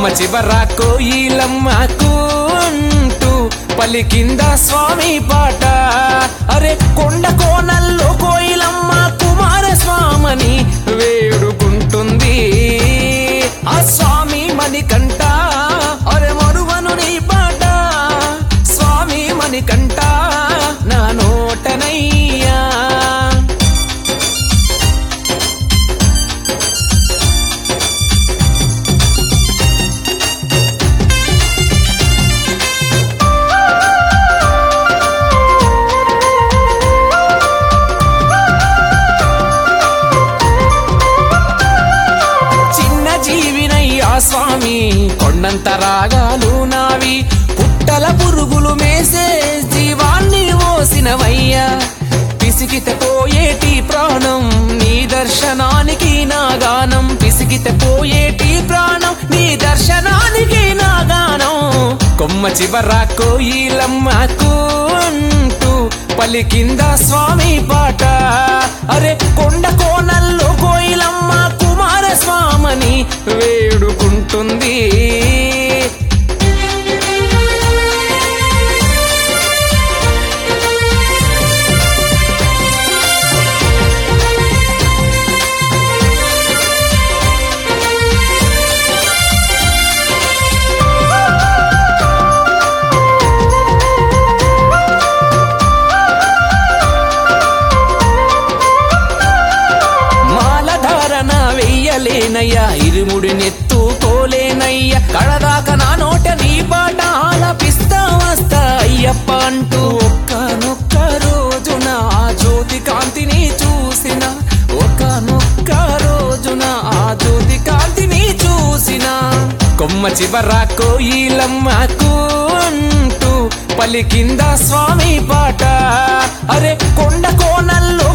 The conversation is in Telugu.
కొమ్మ చివర కోయిలమ్మకు అంటూ పలికింద స్వామి పాట అరే కొండ కోనల్లో కోయిలమ్మ కుమారస్వామని వేడుకుంటుంది ఆ స్వామి మణికంట అరే మరువను నీ పాట స్వామి మణికంట నా నోటనయ్యా చిన్న జీవినయ్యా స్వామి కొండంత రాగాలు నావి పుట్టల పురుగులు మేసే జీవాన్ని మోసినవయ్యా పిసికితే పోయేటి ప్రాణం నీ దర్శనానికి నా గానం పిసికితే పోయేటి ప్రాణం నీ దర్శనానికి నా గానం కొమ్మ చివర కోయిలమ్మకు అంటూ పలికింద స్వామి పాట అరే కొండ కోనల్లో కోయిలమ్మ కుమారస్వామని వేడుకుంటుంది మాలధారణ వెయ్యలేనయ్యా ఇరుముడి నెత్తుకోలేనయ్యా కడదాకా నా నోట నీ పాట ఆలపిస్తా వస్తా అయ్యప్ప అంటూ ఒక్కనొక్క రోజున ఆ జ్యోతి కాంతిని చూసిన ఒక్కనొక్క రోజున ఆ జ్యోతి కాంతిని చూసిన కొమ్మ చివర కోయిలమ్మకు అంటూ పలికింద స్వామి పాట అరే కొండ కోనల్లో